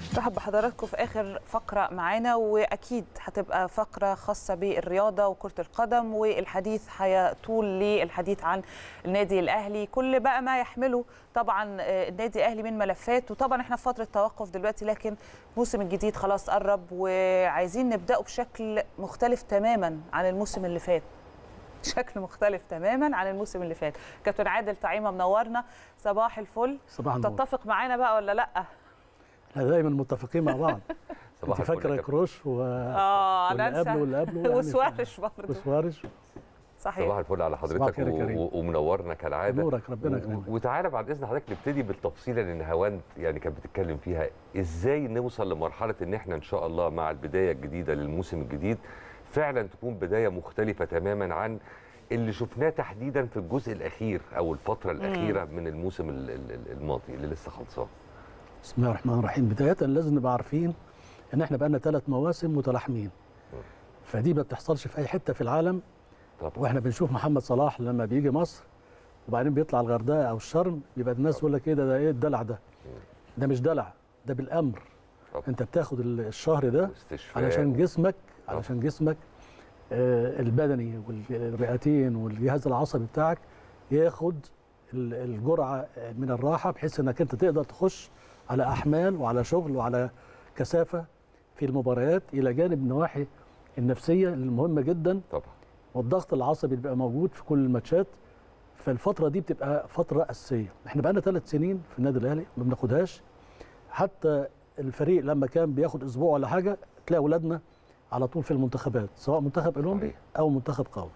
رحب بحضراتكم في اخر فقره معانا واكيد هتبقى فقره خاصه بالرياضه وكره القدم والحديث هيطول للحديث عن النادي الاهلي كل بقى ما يحمله طبعا النادي الاهلي من ملفات وطبعا احنا في فتره توقف دلوقتي لكن الموسم الجديد خلاص قرب وعايزين نبداه بشكل مختلف تماما عن الموسم اللي فات شكل مختلف تماما عن الموسم اللي فات كابتن عادل طعيمه منورنا صباح الفل صباح النور تتفق معانا بقى ولا لا احنا دايما متفقين مع بعض صباح انت الفل فاكره يا كروش و اه واللي انا قبله واللي قبله يعني وسوارش برضه وسوارش صحيح صباح الفل على صباح حضرتك الخير يا كريم. و- ومنورنا كالعاده نورك ربنا و- يكرمك وتعالى بعد اذن حضرتك نبتدي بالتفصيله لان هواند يعني كانت بتتكلم فيها ازاي نوصل لمرحله ان احنا ان شاء الله مع البدايه الجديده للموسم الجديد فعلا تكون بدايه مختلفه تماما عن اللي شفناه تحديدا في الجزء الاخير او الفتره الاخيره من الموسم ال- ال- ال- الماضي اللي لسه خلصان بسم الله الرحمن الرحيم بدايه لازم نبقى عارفين ان احنا بقالنا ثلاث مواسم متلاحمين فدي ما بتحصلش في اي حته في العالم طبعا واحنا بنشوف محمد صلاح لما بيجي مصر وبعدين بيطلع الغردقه او الشرم يبقى الناس تقول لك ايه ده ده ايه الدلع ده ده مش دلع ده بالامر طبعا. انت بتاخد ال- الشهر ده واستشفاء علشان جسمك طبعا. علشان جسمك آه، البدني والرئتين والجهاز العصبي بتاعك ياخد ال- الجرعه من الراحه بحيث انك انت تقدر تخش على احمال وعلى شغل وعلى كثافه في المباريات الى جانب النواحي النفسيه المهمه جدا طبعا والضغط العصبي اللي بيبقى موجود في كل الماتشات فالفتره دي بتبقى فتره اساسيه احنا بقالنا ثلاث سنين في النادي الاهلي ما بناخدهاش حتى الفريق لما كان بياخد اسبوع ولا حاجه تلاقي اولادنا على طول في المنتخبات سواء منتخب اولمبي صحيح. او منتخب قومي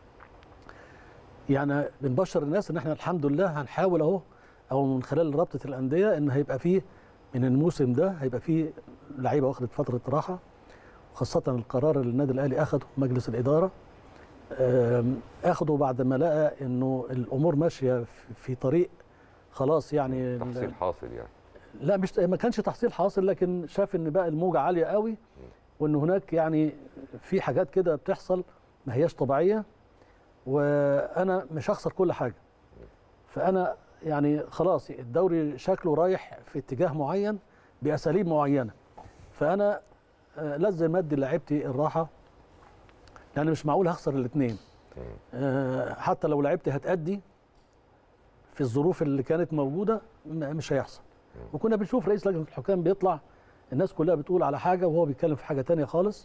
يعني بنبشر الناس ان احنا الحمد لله هنحاول اهو او من خلال رابطه الانديه ان هيبقى فيه من الموسم ده هيبقى فيه لعيبه واخدت فتره راحه خاصه القرار اللي النادي الاهلي اخده مجلس الاداره آم، اخده بعد ما لقى انه الامور ماشيه في- في طريق خلاص يعني ال- تحصيل حاصل يعني لا مش ما كانش تحصيل حاصل لكن شاف ان بقى الموجه عاليه قوي وان هناك يعني في حاجات كده بتحصل ما هياش طبيعيه وانا مش هخسر كل حاجه فانا يعني خلاص الدوري شكله رايح في اتجاه معين باساليب معينه فانا آه، لازم ادي لعيبتي الراحه لان مش معقول هخسر الاثنين حتى لو لعيبتي هتأدي في الظروف اللي كانت موجوده م- مش هيحصل وكنا بنشوف رئيس لجنه الحكام بيطلع الناس كلها بتقول على حاجه وهو بيتكلم في حاجه تانية خالص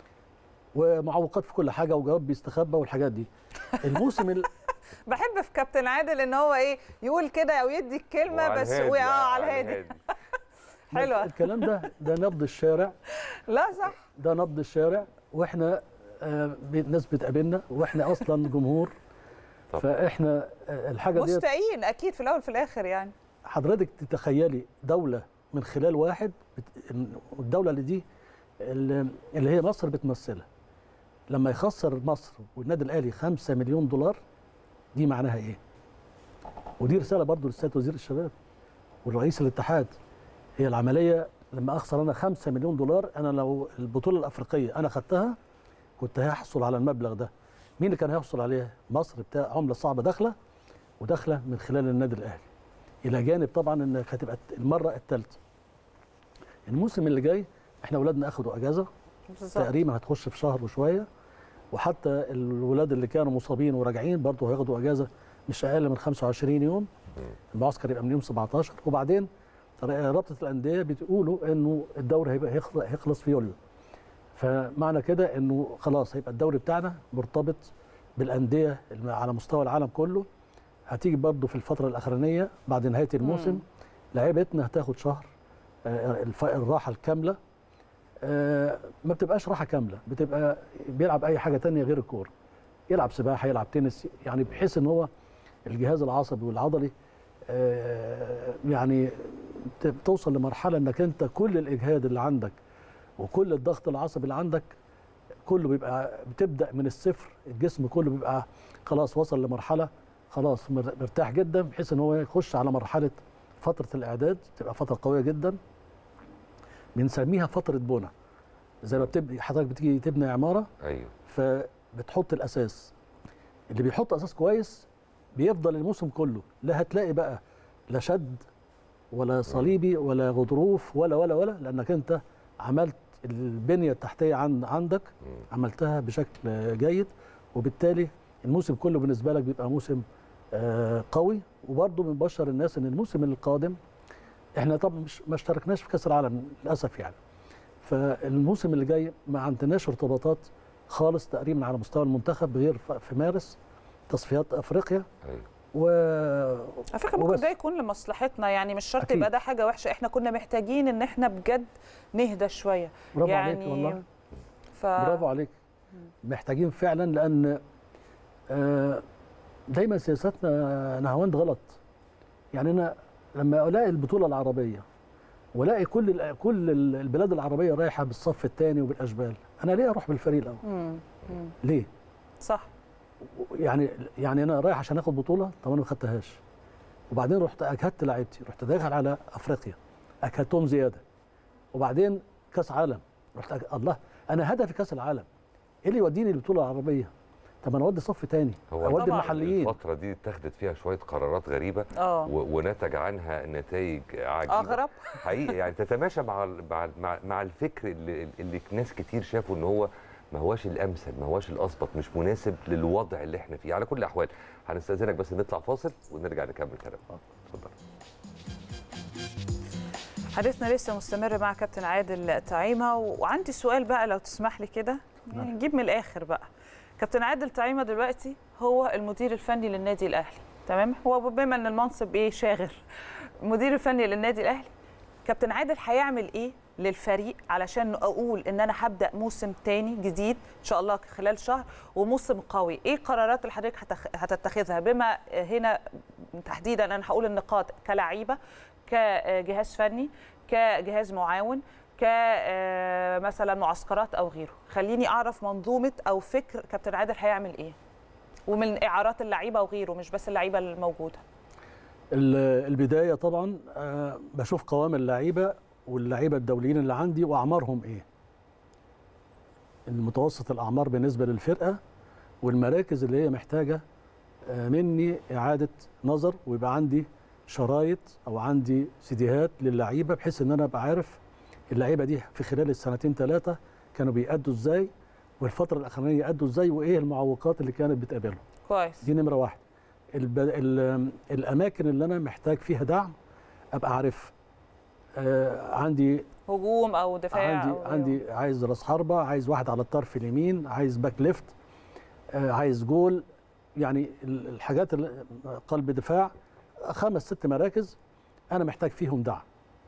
ومعوقات في كل حاجه وجواب بيستخبى والحاجات دي الموسم ال... بحب في كابتن عادل ان هو ايه يقول كده او يدي الكلمه وعلى بس الهادي، واه يعني على الهادي حلوه الكلام ده ده نبض الشارع لا صح ده نبض الشارع واحنا آه، بي- ناس بتقابلنا واحنا اصلا جمهور طبعا. فاحنا آه، الحاجه دي مستائين اكيد في الاول وفي الاخر يعني حضرتك تتخيلي دوله من خلال واحد بت... والدوله اللي دي اللي اللي هي مصر بتمثلها لما يخسر مصر والنادي الاهلي 5 مليون دولار دي معناها ايه؟ ودي رساله برضو للسيد وزير الشباب والرئيس الاتحاد هي العمليه لما اخسر انا 5 مليون دولار انا لو البطوله الافريقيه انا خدتها كنت هحصل على المبلغ ده مين اللي كان هيحصل عليه؟ مصر بتاع عمله صعبه داخله وداخله من خلال النادي الاهلي الى جانب طبعا انك هتبقى المره الثالثه الموسم اللي جاي احنا اولادنا اخدوا اجازه بالظبط تقريبا هتخش في شهر وشويه وحتى الولاد اللي كانوا مصابين وراجعين برضه هياخدوا اجازه مش اقل من 25 يوم المعسكر يبقى من يوم 17 وبعدين رابطه الانديه بتقولوا انه الدوري هيبقى هيخلص- هيخلص في يوليو فمعنى كده انه خلاص هيبقى الدوري بتاعنا مرتبط بالانديه الم- على مستوى العالم كله هتيجي برضه في الفتره الاخرانيه بعد نهايه الموسم لعيبتنا هتاخد شهر آه، الف- الراحه الكامله آه، ما بتبقاش راحه كامله بتبقى بيلعب اي حاجه تانية غير الكوره يلعب سباحه يلعب تنس يعني بحيث ان هو الجهاز العصبي والعضلي آه، يعني ت- توصل لمرحله انك انت كل الاجهاد اللي عندك وكل الضغط العصبي اللي عندك كله بيبقى بتبدا من الصفر الجسم كله بيبقى خلاص وصل لمرحله خلاص مر- مرتاح جدا بحيث ان هو يخش على مرحله فتره الاعداد تبقى فتره قويه جدا بنسميها فتره بنى زي ما بتبني حضرتك بتيجي تبني عماره ايوه فبتحط الاساس اللي بيحط اساس كويس بيفضل الموسم كله لا هتلاقي بقى لا شد ولا صليبي ولا غضروف ولا ولا ولا لانك انت عملت البنيه التحتيه عن عندك عملتها بشكل جيد وبالتالي الموسم كله بالنسبه لك بيبقى موسم آه، قوي وبرضه بنبشر الناس ان الموسم القادم احنا طبعا مش ما اشتركناش في كاس العالم للاسف يعني فالموسم اللي جاي ما عندناش ارتباطات خالص تقريبا على مستوى المنتخب غير ف- في مارس تصفيات افريقيا أيوة. و على فكره ممكن وبس. ده يكون لمصلحتنا يعني مش شرط أكيد. يبقى ده حاجه وحشه احنا كنا محتاجين ان احنا بجد نهدى شويه برافو يعني عليك والله ف... برافو عليك محتاجين فعلا لان آه، دايما سياساتنا نهاوند غلط يعني انا لما الاقي البطوله العربيه والاقي كل ال- كل ال- البلاد العربيه رايحه بالصف الثاني وبالاشبال انا ليه اروح بالفريق الاول مم. مم. ليه صح يعني يعني انا رايح عشان اخد بطوله طب انا ما خدتهاش وبعدين رحت اجهدت لعيبتي رحت داخل على افريقيا اجهدتهم زياده وبعدين كاس عالم رحت أج... الله انا هدفي كاس العالم ايه اللي يوديني البطوله العربيه طب انا اودي صف تاني هو اودي طبعاً. المحليين الفتره دي اتخذت فيها شويه قرارات غريبه اه و- ونتج عنها نتائج عجيبه اغرب حقيقي يعني تتماشى مع ال- مع ال- مع, مع الفكر اللي, اللي ناس كتير شافوا ان هو ما هواش الامثل ما هواش الاظبط مش مناسب للوضع اللي احنا فيه على كل الاحوال هنستاذنك بس نطلع فاصل ونرجع نكمل كلامنا اتفضل حديثنا لسه مستمر مع كابتن عادل طعيمه وعندي سؤال بقى لو تسمح لي كده يعني نجيب من الاخر بقى كابتن عادل طعيمه دلوقتي هو المدير الفني للنادي الاهلي تمام هو بما ان المنصب ايه شاغر المدير الفني للنادي الاهلي كابتن عادل هيعمل ايه للفريق علشان اقول ان انا هبدا موسم تاني جديد ان شاء الله خلال شهر وموسم قوي ايه القرارات اللي حضرتك هتخ- هتتخذها بما هنا تحديدا انا هقول النقاط كلعيبه كجهاز فني كجهاز معاون كمثلا معسكرات او غيره خليني اعرف منظومه او فكر كابتن عادل هيعمل ايه ومن اعارات اللعيبه وغيره مش بس اللعيبه الموجوده ال- البدايه طبعا آه، بشوف قوام اللعيبه واللعيبه الدوليين اللي عندي واعمارهم ايه المتوسط الاعمار بالنسبه للفرقه والمراكز اللي هي محتاجه آه، مني اعاده نظر ويبقى عندي شرايط او عندي سيديهات للعيبه بحيث ان انا ابقى عارف اللعيبه دي في خلال السنتين ثلاثه كانوا بيأدوا ازاي والفتره الاخرانيه أدوا ازاي وايه المعوقات اللي كانت بتقابلهم كويس دي نمره واحد الب... ال... الاماكن اللي انا محتاج فيها دعم ابقى عارف آه عندي هجوم او دفاع عندي أو غيره. عندي عايز راس حربه عايز واحد على الطرف اليمين عايز باك ليفت آه عايز جول يعني ال- الحاجات اللي قلب دفاع خمس ست مراكز انا محتاج فيهم دعم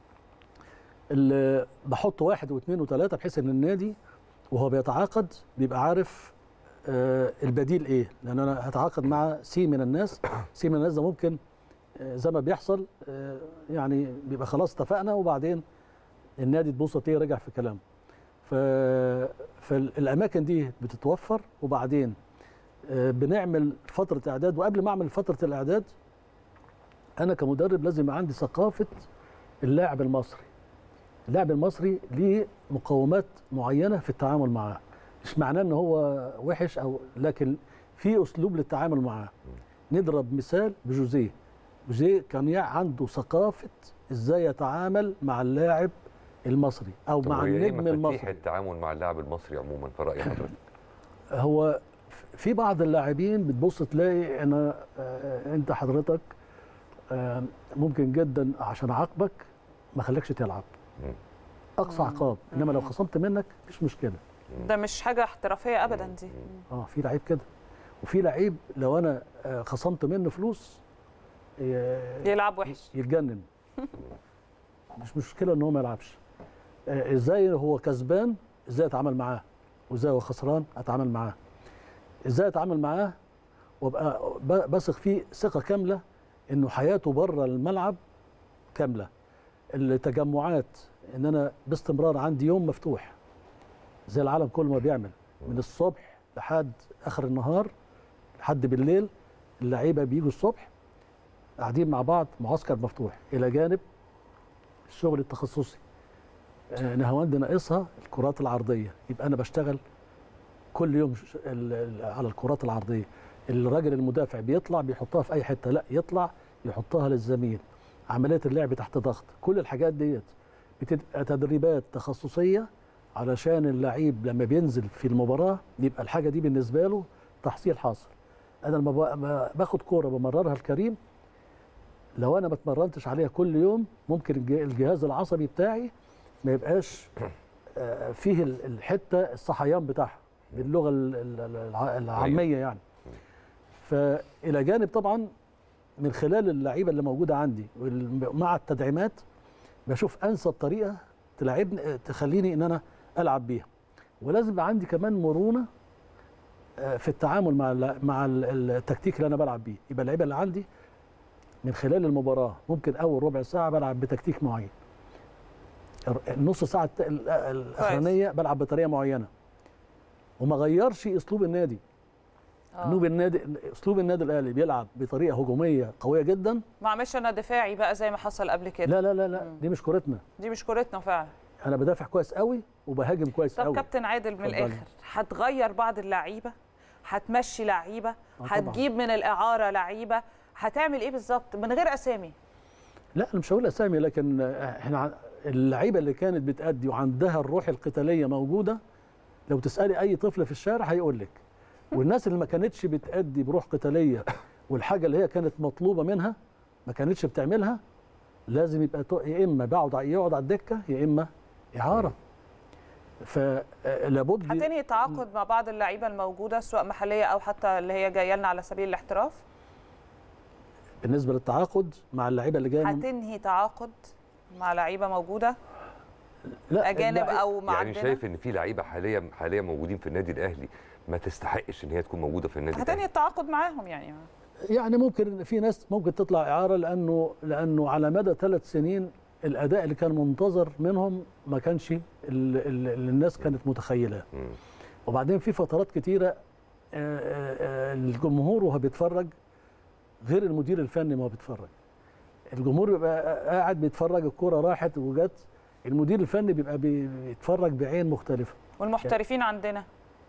اللي بحط واحد واثنين وثلاثه بحيث ان النادي وهو بيتعاقد بيبقى عارف آه، البديل ايه لان انا هتعاقد مع سي من الناس سي من الناس ده ممكن آه، زي ما بيحصل آه، يعني بيبقى خلاص اتفقنا وبعدين النادي تبص تلاقيه رجع في كلامه ف فالاماكن دي بتتوفر وبعدين آه، بنعمل فتره اعداد وقبل ما اعمل فتره الاعداد انا كمدرب لازم يبقى عندي ثقافه اللاعب المصري اللاعب المصري ليه مقومات معينه في التعامل معاه مش معناه ان هو وحش او لكن في اسلوب للتعامل معاه نضرب مثال بجوزيه جوزيه كان يع- عنده ثقافه ازاي يتعامل مع اللاعب المصري او طب مع وهي إيه النجم مفاتيح المصري التعامل مع اللاعب المصري عموما في راي حضرتك هو في بعض اللاعبين بتبص تلاقي انا آه، انت حضرتك آه، ممكن جدا عشان اعاقبك ما اخليكش تلعب مم. اقصى عقاب انما لو خصمت منك مفيش مشكله ده مش حاجه احترافيه ابدا دي اه في لعيب كده وفي لعيب لو انا آه، خصمت منه فلوس ي- يلعب وحش يتجنن مش مشكله ان هو ما يلعبش آه، ازاي هو كسبان ازاي اتعامل معاه وازاي هو خسران اتعامل معاه ازاي اتعامل معاه وابقى ب- بثق فيه ثقه كامله انه حياته بره الملعب كامله التجمعات ان انا باستمرار عندي يوم مفتوح زي العالم كله ما بيعمل من الصبح لحد اخر النهار لحد بالليل اللعيبه بيجوا الصبح قاعدين مع بعض معسكر مفتوح الى جانب الشغل التخصصي آه، نهاوند ناقصها الكرات العرضيه يبقى انا بشتغل كل يوم ش- ال- ال- على الكرات العرضيه الراجل المدافع بيطلع بيحطها في اي حته لا يطلع يحطها للزميل عمليه اللعب تحت ضغط كل الحاجات ديت بتبقى تدريبات تخصصيه علشان اللعيب لما بينزل في المباراه يبقى الحاجه دي بالنسبه له تحصيل حاصل انا لما ب- ما باخد كوره بمررها الكريم لو انا ما اتمرنتش عليها كل يوم ممكن الج- الجهاز العصبي بتاعي ما يبقاش آه، فيه ال- الحته الصحيان بتاعها باللغه ال- ال- الع- العاميه يعني فالى جانب طبعا من خلال اللعيبه اللي موجوده عندي وال- مع التدعيمات بشوف انسب طريقه تلعبني تخليني ان انا العب بيها ولازم يبقى عندي كمان مرونه آه، في التعامل مع ال- مع ال- التكتيك اللي انا بلعب بيه يبقى اللعيبه اللي عندي من خلال المباراه ممكن اول ربع ساعه بلعب بتكتيك معين النص ساعه الت- ال- الاخرانيه بلعب بطريقه معينه وما غيرش اسلوب النادي آه. اسلوب النادي اسلوب النادي الاهلي بيلعب بطريقه هجوميه قويه جدا ما عملش انا دفاعي بقى زي ما حصل قبل كده لا لا لا لا مم. دي مش كورتنا دي مش كورتنا فعلا انا بدافع كويس قوي وبهاجم كويس طب قوي كابتن عادل من اتفضلي. الاخر هتغير بعض اللعيبه هتمشي لعيبه طبعاً. هتجيب من الاعاره لعيبه هتعمل ايه بالظبط من غير اسامي لا انا مش هقول اسامي لكن احنا ع- اللعيبه اللي كانت بتأدي وعندها الروح القتاليه موجوده لو تسالي اي طفل في الشارع هيقول لك والناس اللي ما كانتش بتأدي بروح قتاليه والحاجه اللي هي كانت مطلوبه منها ما كانتش بتعملها لازم يبقى تو- يا اما بقعد ع- يقعد على الدكه يا اما اعاره فلابد هتنهي تعاقد مع بعض اللعيبه الموجوده سواء محليه او حتى اللي هي جايه لنا على سبيل الاحتراف بالنسبه للتعاقد مع اللعيبه اللي جايه من- هتنهي تعاقد مع لعيبه موجوده لا اجانب اللعيبة- او يعني معدنه شايف ان في لعيبه حاليا حاليا موجودين في النادي الاهلي ما تستحقش ان هي تكون موجوده في النادي هتنهي الاهلي التعاقد معاهم يعني يعني ممكن في ناس ممكن تطلع اعاره لانه لانه على مدى ثلاث سنين الاداء اللي كان منتظر منهم ما كانش ال- ال- اللي الناس كانت متخيلاه مم. وبعدين في فترات كتيره آه، آه، آه، الجمهور وهو بيتفرج غير المدير الفني ما هو بيتفرج الجمهور بيبقى قاعد بيتفرج الكوره راحت وجت المدير الفني بيبقى بي- بيتفرج بعين مختلفه والمحترفين عندنا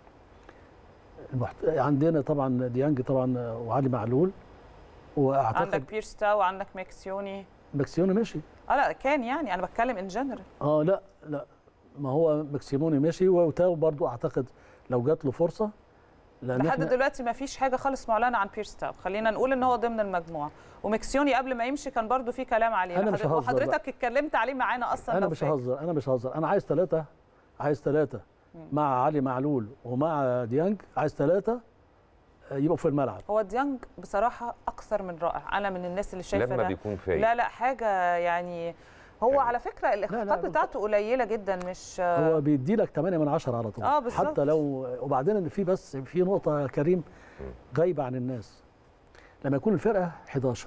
المحت... عندنا طبعا ديانج طبعا وعلي معلول عندك واعتقد بيرس تاو وعندك ماكسيوني ماكسيوني مشي اه لا كان يعني انا بتكلم ان جنرال اه لا لا ما هو ماكسيموني مشي وتاو برضو اعتقد لو جات له فرصه لان لحد احنا دلوقتي ما فيش حاجه خالص معلنه عن بيرس تاو خلينا نقول ان هو ضمن المجموعه ومكسيوني قبل ما يمشي كان برضو في كلام عليه أنا مش وحضرتك- ههزر وحضرتك اتكلمت عليه معانا اصلا انا لو مش فاكر. ههزر انا مش ههزر انا عايز ثلاثه عايز ثلاثه مع علي معلول ومع ديانج عايز ثلاثه يبقوا في الملعب هو ديانج بصراحه اكثر من رائع انا من الناس اللي شايفه لما ده بيكون فايق لا لا حاجه يعني هو يعني- على فكره الاخفاقات لا. بتاعته قليله جدا مش هو بيدي لك 8 من 10 على طول آه، بالظبط. حتى لو وبعدين إن في بس في نقطه يا كريم غايبه عن الناس لما يكون الفرقه 11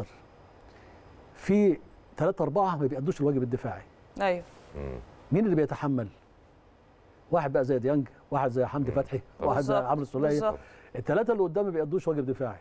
في 3 4 ما بيأدوش الواجب الدفاعي ايوه مم. مين اللي بيتحمل؟ واحد بقى زي ديانج، واحد زي حمدي فتحي، واحد زي بالظبط، عمرو السوليه، بالظبط. الثلاثه اللي قدام ما بيأدوش واجب دفاعي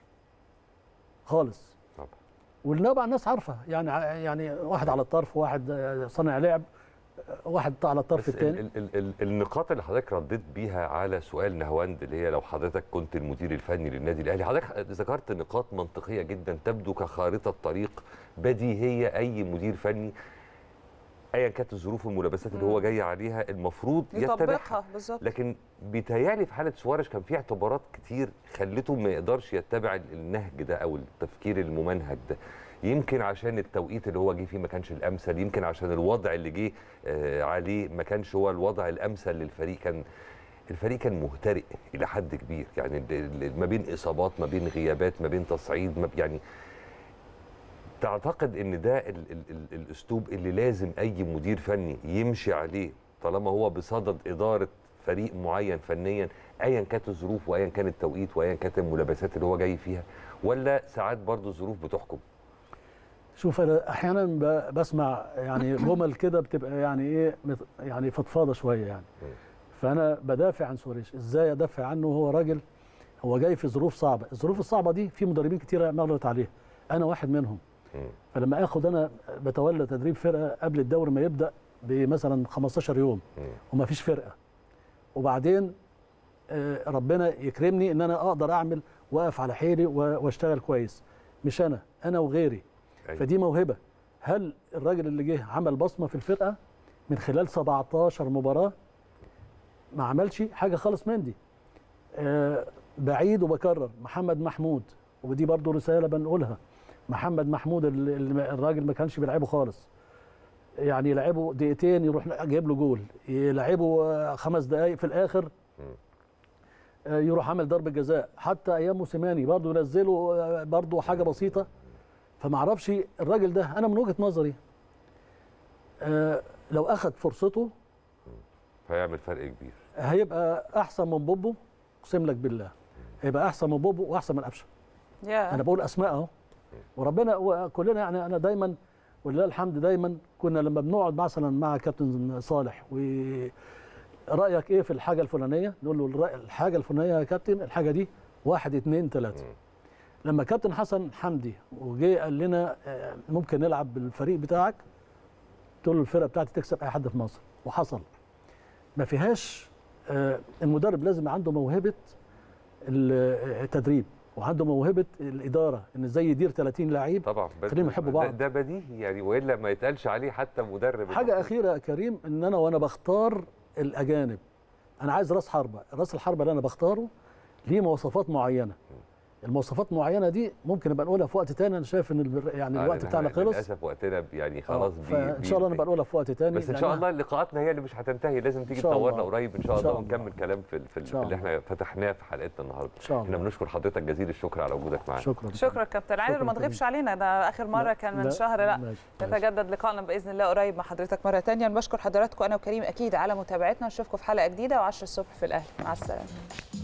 خالص طبعا والنوع الناس عارفه يعني يعني واحد على الطرف واحد صانع لعب واحد على الطرف بس الثاني ال ال ال النقاط اللي حضرتك رديت بيها على سؤال نهواند اللي هي لو حضرتك كنت المدير الفني للنادي الاهلي حضرتك ذكرت نقاط منطقيه جدا تبدو كخارطه طريق بديهيه اي مدير فني ايا كانت الظروف والملابسات اللي هو جاي عليها المفروض يتبعها يطبقها بالظبط لكن بيتهيألي في حاله سوارش كان في اعتبارات كتير خلته ما يقدرش يتبع ال- النهج ده او التفكير الممنهج ده يمكن عشان التوقيت اللي هو جه فيه ما كانش الامثل يمكن عشان الوضع اللي جه آه، عليه ما كانش هو الوضع الامثل للفريق كان الفريق كان مهترئ الى حد كبير يعني ال- ال- ما بين اصابات ما بين غيابات ما بين تصعيد ما يعني تعتقد ان ده ال ال ال الاسلوب اللي لازم اي مدير فني يمشي عليه طالما هو بصدد اداره فريق معين فنيا ايا كانت الظروف وايا كان التوقيت وايا كانت الملابسات اللي هو جاي فيها ولا ساعات برضو الظروف بتحكم شوف انا احيانا ب- بسمع يعني جمل كده بتبقى يعني ايه مت- يعني فضفاضه شويه يعني فانا بدافع عن سواريش ازاي ادافع عنه وهو راجل هو جاي في ظروف صعبه الظروف الصعبه دي في مدربين كتيره مرت عليها انا واحد منهم مم. فلما اخد انا بتولى تدريب فرقه قبل الدوري ما يبدا بمثلا 15 يوم مم. وما فيش فرقه وبعدين آه، ربنا يكرمني ان انا اقدر اعمل واقف على حيلي و- واشتغل كويس مش انا انا وغيري أيوة. فدي موهبه هل الراجل اللي جه عمل بصمه في الفرقه من خلال 17 مباراه ما عملش حاجه خالص من دي آه بعيد وبكرر محمد محمود ودي برضو رساله بنقولها محمد محمود ال- ال- الراجل ما كانش بيلعبه خالص يعني يلعبه دقيقتين يروح جايب له جول يلعبه آه، خمس دقائق في الاخر آه، يروح عامل ضربه جزاء حتى ايام موسيماني برضه ينزله آه، برضه حاجه بسيطه فما اعرفش الراجل ده انا من وجهه نظري آه، لو اخذ فرصته هيعمل فرق كبير هيبقى احسن من بوبو اقسم لك بالله هيبقى احسن من بوبو واحسن من قفشه يا انا بقول اسماء اهو وربنا وكلنا يعني انا دايما ولله الحمد دايما كنا لما بنقعد مثلا مع كابتن صالح ورايك ايه في الحاجه الفلانيه نقول له الرأي- الحاجه الفلانيه يا كابتن الحاجه دي واحد اتنين تلاته لما كابتن حسن حمدي وجه قال لنا آه، ممكن نلعب بالفريق بتاعك قلت له الفرقه بتاعتي تكسب اي حد في مصر وحصل ما فيهاش آه، المدرب لازم يبقى عنده موهبه ال- التدريب وعنده موهبه الاداره ان ازاي يدير 30 لعيب طبعا بد- خليهم يحبوا ده- بعض. ده بديهي يعني والا ما يتقالش عليه حتى مدرب حاجه المفروض. اخيره يا كريم ان انا وانا بختار الاجانب انا عايز راس حربه راس الحربه اللي انا بختاره ليه مواصفات معينه المواصفات معينه دي ممكن نبقى نقولها في وقت تاني انا شايف ان البر- يعني آه، الوقت لأن بتاعنا إحنا خلص للاسف وقتنا يعني خلاص آه، بي فان شاء الله بينتهي. نبقى نقولها في وقت تاني بس ان شاء لأنها- الله لقاءاتنا هي اللي مش هتنتهي لازم تيجي إن شاء تنورنا الله. قريب ان شاء إن الله شاء الله. ونكمل كلام في في, إن في شاء اللي الله. احنا فتحناه في حلقتنا النهارده ان شاء احنا الله بنشكر حضرتك جزيل الشكر على وجودك معانا شكرا شكرا كابتن علي شكراً ما تغيبش كريم. علينا ده اخر مره لا، كان من لا، شهر لا ماشي، ماشي. نتجدد لقائنا باذن الله قريب مع حضرتك مره ثانيه بشكر حضراتكم انا وكريم اكيد على متابعتنا نشوفكم في حلقه جديده و10 الصبح في الاهلي مع السلامه